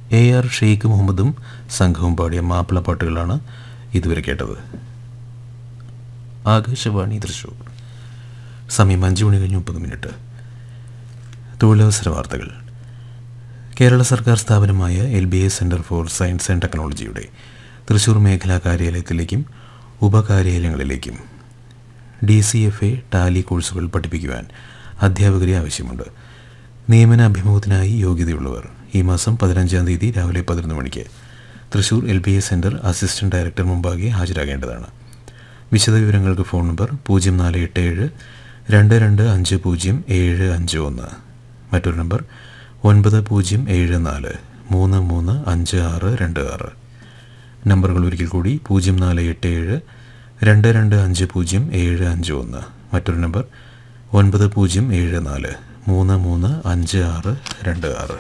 A R Sheikh മുഹമ്മദും സംഘവും പാടിയ മാപ്പിള പാട്ടുകളാണ് ഇതുവരെ കേട്ടത് ആകാശവാണി തൃശൂർ സമയം അഞ്ച് മണി കഴിഞ്ഞ് മുപ്പത് മിനിറ്റ് തൊഴിലവസര വാർത്തകൾ കേരള സർക്കാർ സ്ഥാപനമായ L B S centre for science and ടെക്നോളജിയുടെ തൃശൂർ മേഖലാ കാര്യാലയത്തിലേക്കും ഉപകാര്യാലയങ്ങളിലേക്കും D C F A Tally കോഴ്സുകൾ പഠിപ്പിക്കുവാൻ അധ്യാപകരെ ആവശ്യമുണ്ട് നിയമന അഭിമുഖത്തിനായി യോഗ്യതയുള്ളവർ ഈ മാസം പതിനഞ്ചാം തീയതി രാവിലെ പതിനൊന്ന് മണിക്ക് Thrissur L B S centre assistant director മുമ്പാകെ ഹാജരാകേണ്ടതാണ് വിശദവിവരങ്ങൾക്ക് ഫോൺ നമ്പർ പൂജ്യം നാല് എട്ട് ഏഴ് രണ്ട് രണ്ട് അഞ്ച് പൂജ്യം ഏഴ് അഞ്ച് ഒന്ന് മറ്റൊരു നമ്പർ ഒൻപത് പൂജ്യം ഏഴ് നാല് മൂന്ന് മൂന്ന് അഞ്ച് ആറ് രണ്ട് ആറ് നമ്പറുകൾ ഒരിക്കൽ കൂടി പൂജ്യം നാല് എട്ട് ഏഴ് രണ്ട് രണ്ട് അഞ്ച് പൂജ്യം ഏഴ് അഞ്ച് ഒന്ന് മറ്റൊരു നമ്പർ ഒൻപത് പൂജ്യം ഏഴ് നാല് മൂന്ന് മൂന്ന് അഞ്ച് ആറ് രണ്ട് ആറ്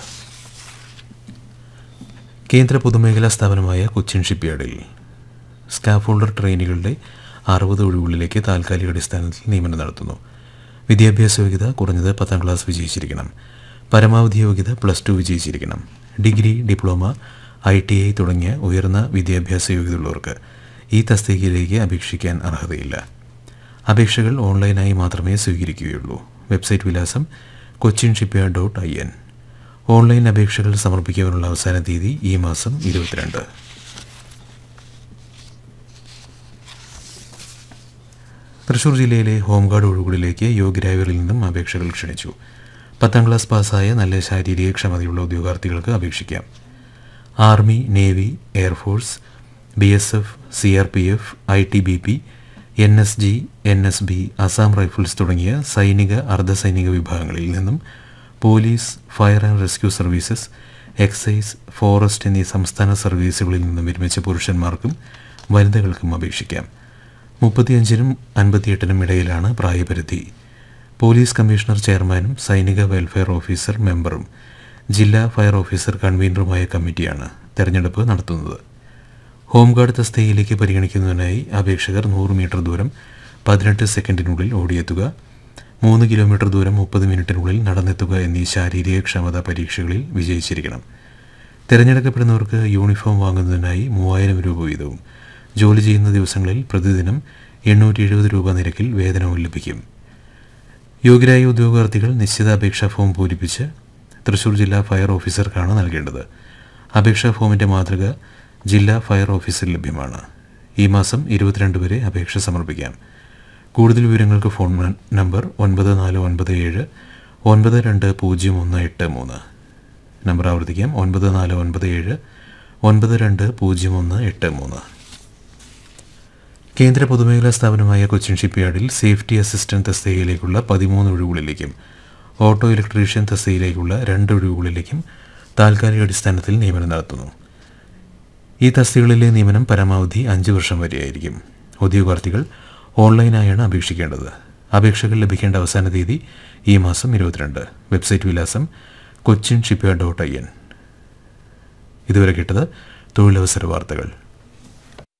കേന്ദ്ര പൊതുമേഖലാ സ്ഥാപനമായ കൊച്ചിൻ ഷിപ്പ്യാർഡിൽ സ്കാഫോൾഡർ ട്രെയിനുകളുടെ അറുപത് ഒഴിവുകളിലേക്ക് താൽക്കാലിക അടിസ്ഥാനത്തിൽ നിയമനം നടത്തുന്നു വിദ്യാഭ്യാസ യോഗ്യത കുറഞ്ഞത് പത്താം ക്ലാസ് വിജയിച്ചിരിക്കണം പരമാവധി യോഗ്യത പ്ലസ് ടു വിജയിച്ചിരിക്കണം degree diploma I T I തുടങ്ങിയ ഉയർന്ന വിദ്യാഭ്യാസ യോഗ്യതയുള്ളവർക്ക് ഈ തസ്തികയിലേക്ക് അപേക്ഷിക്കാൻ അർഹതയില്ല അപേക്ഷകൾ ഓൺലൈനായി മാത്രമേ സ്വീകരിക്കുകയുള്ളൂ വെബ്സൈറ്റ് വിലാസം Cochin shipyard dot I N online അപേക്ഷകൾ സമർപ്പിക്കുവാനുള്ള അവസാന തീയതി ഈ മാസം ഇരുപത്തിരണ്ട് തൃശൂർ ജില്ലയിലെ ഹോംഗാർഡ് ഒഴിവുകളിലേക്ക് യോഗ്യരായവരിൽ നിന്നും അപേക്ഷകൾ ക്ഷണിച്ചു പത്താം ക്ലാസ് പാസ്സായ നല്ല ശാരീരിക ക്ഷമതയുള്ള ഉദ്യോഗാർത്ഥികൾക്ക് അപേക്ഷിക്കാം army navy air force B S F C R P F I T B P N S G N S B Assam rifles തുടങ്ങിയ സൈനിക അർദ്ധസൈനിക വിഭാഗങ്ങളിൽ നിന്നും police fire and rescue services excise forest എന്നീ സംസ്ഥാന സർവീസുകളിൽ നിന്നും വിരമിച്ച പുരുഷന്മാർക്കും വനിതകൾക്കും അപേക്ഷിക്കാം മുപ്പത്തിയഞ്ചിനും അൻപത്തിയെട്ടിനും ഇടയിലാണ് പ്രായപരിധി പോലീസ് കമ്മീഷണർ ചെയർമാനും സൈനിക വെൽഫെയർ ഓഫീസർ മെമ്പറും ജില്ലാ ഫയർ ഓഫീസർ കൺവീനറുമായ കമ്മിറ്റിയാണ് തെരഞ്ഞെടുപ്പ് നടത്തുന്നത് ഹോംഗാർഡ് തസ്തികയിലേക്ക് പരിഗണിക്കുന്നതിനായി അപേക്ഷകർ നൂറ് മീറ്റർ ദൂരം പതിനെട്ട് സെക്കൻഡിനുള്ളിൽ ഓടിയെത്തുക മൂന്ന് കിലോമീറ്റർ ദൂരം മുപ്പത് മിനിറ്റിനുള്ളിൽ നടന്നെത്തുക എന്നീ ശാരീരിക ക്ഷമതാ പരീക്ഷകളിൽ വിജയിച്ചിരിക്കണം തിരഞ്ഞെടുക്കപ്പെടുന്നവർക്ക് യൂണിഫോം വാങ്ങുന്നതിനായി മൂവായിരം രൂപ വീതവും ജോലി ചെയ്യുന്ന ദിവസങ്ങളിൽ പ്രതിദിനം എണ്ണൂറ്റി എഴുപത് രൂപ നിരക്കിൽ വേതനവും ലഭിക്കും യോഗ്യരായ ഉദ്യോഗാർത്ഥികൾ നിശ്ചിത അപേക്ഷാ ഫോം പൂരിപ്പിച്ച് തൃശൂർ ജില്ലാ ഫയർ ഓഫീസർക്കാണ് നൽകേണ്ടത് അപേക്ഷാ ഫോമിൻ്റെ മാതൃക ജില്ലാ ഫയർ ഓഫീസർ ലഭ്യമാണ് ഈ മാസം ഇരുപത്തിരണ്ട് വരെ അപേക്ഷ സമർപ്പിക്കാം കൂടുതൽ വിവരങ്ങൾക്ക് ഫോൺ നമ്പർ ഒൻപത് നാല് ഒൻപത് ഏഴ് ഒൻപത് രണ്ട് പൂജ്യം ഒന്ന് എട്ട് മൂന്ന് നമ്പർ ആവർത്തിക്കാം ഒൻപത് നാല് ഒൻപത് ഏഴ് ഒൻപത് രണ്ട് പൂജ്യം ഒന്ന് എട്ട് മൂന്ന് കേന്ദ്ര പൊതുമേഖലാ സ്ഥാപനമായ കൊച്ചിൻ ഷിപ്പ്യാർഡിൽ സേഫ്റ്റി അസിസ്റ്റന്റ് തസ്തികയിലേക്കുള്ള പതിമൂന്ന് ഒഴിവുകളിലേക്കും ഓട്ടോ ഇലക്ട്രീഷ്യൻ തസ്തികയിലേക്കുള്ള രണ്ട് ഒഴിവുകളിലേക്കും താൽക്കാലിക അടിസ്ഥാനത്തിൽ നിയമനം നടത്തുന്നു ഈ തസ്തികകളിലെ നിയമനം പരമാവധി അഞ്ച് വർഷം വരെയായിരിക്കും ഉദ്യോഗാർത്ഥികൾ ഓൺലൈനായാണ് അപേക്ഷിക്കേണ്ടത് അപേക്ഷകൾ ലഭിക്കേണ്ട അവസാന തീയതി ഈ മാസം ഇരുപത്തിരണ്ട് വെബ്സൈറ്റ് വിലാസം Cochin shipyard dot I N ഇതുവരെ കേട്ടത് തൊഴിലവസര വാർത്തകൾ